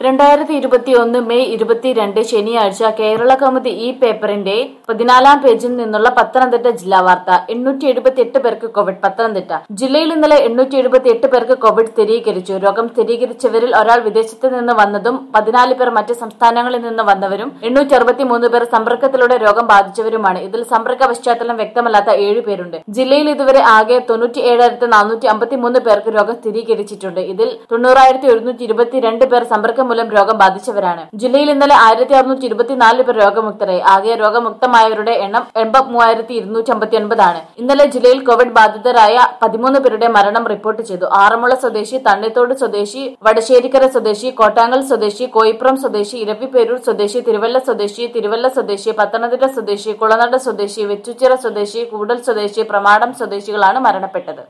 രണ്ടായിരത്തി ഇരുപത്തി ഒന്ന് മെയ് ഇരുപത്തിരണ്ട് ശനിയാഴ്ച കേരള കൗമുദി ഈ പേപ്പറിന്റെ പതിനാലാം പേജിൽ നിന്നുള്ള പത്തനംതിട്ട ജില്ലാ വാർത്ത എണ്ണൂറ്റി എഴുപത്തി എട്ട് പേർക്ക് കോവിഡ് പത്തനംതിട്ട ജില്ലയിൽ ഇന്നലെ എണ്ണൂറ്റി എഴുപത്തി എട്ട് പേർക്ക് കോവിഡ് സ്ഥിരീകരിച്ചു രോഗം സ്ഥിരീകരിച്ചവരിൽ ഒരാൾ വിദേശത്ത് നിന്ന് വന്നതും പതിനാല് പേർ മറ്റ് സംസ്ഥാനങ്ങളിൽ നിന്ന് വന്നവരും എണ്ണൂറ്റി അറുപത്തി മൂന്ന് പേർ സമ്പർക്കത്തിലൂടെ രോഗം ബാധിച്ചവരുമാണ് ഇതിൽ സമ്പർക്ക പശ്ചാത്തലം വ്യക്തമല്ലാത്ത ഏഴ് പേരുണ്ട് ജില്ലയിൽ ഇതുവരെ ആകെ തൊണ്ണൂറ്റി ഏഴായിരത്തി നാനൂറ്റി അമ്പത്തി മൂന്ന് പേർക്ക് രോഗം സ്ഥിരീകരിച്ചിട്ടുണ്ട് ഇതിൽ തൊണ്ണൂറായിരത്തി ഒരുന്നൂറ്റി ഇരുപത്തിരണ്ട് പേർ സമ്പർക്കം മൂലം രോഗം ബാധിച്ചവരാണ് ജില്ലയിൽ ഇന്നലെ ആയിരത്തി അറുന്നൂറ്റി ഇരുപത്തിനാല് പേർ രോഗമുക്തരായി ആകെ രോഗമുക്തമായവരുടെ എണ്ണം എൺപത്തി മൂവായിരത്തി ഇരുന്നൂറ്റി അമ്പത്തി ഒൻപതാണ് ഇന്നലെ ജില്ലയിൽ കോവിഡ് ബാധിതരായ പതിമൂന്ന് പേരുടെ മരണം റിപ്പോർട്ട് ചെയ്തു ആറന്മുള സ്വദേശി തണ്ണിത്തോട് സ്വദേശി വടശ്ശേരിക്കര സ്വദേശി കോട്ടാങ്കൽ സ്വദേശി കോയിപ്പുറം സ്വദേശി ഇരവിപേരൂർ സ്വദേശി തിരുവല്ല സ്വദേശി തിരുവല്ല സ്വദേശി പത്തനംതിട്ട സ്വദേശി കുളനട സ്വദേശി വെച്ചുച്ചിറ സ്വദേശി കൂടൽ സ്വദേശി പ്രമാടം സ്വദേശികളാണ് മരണപ്പെട്ടത്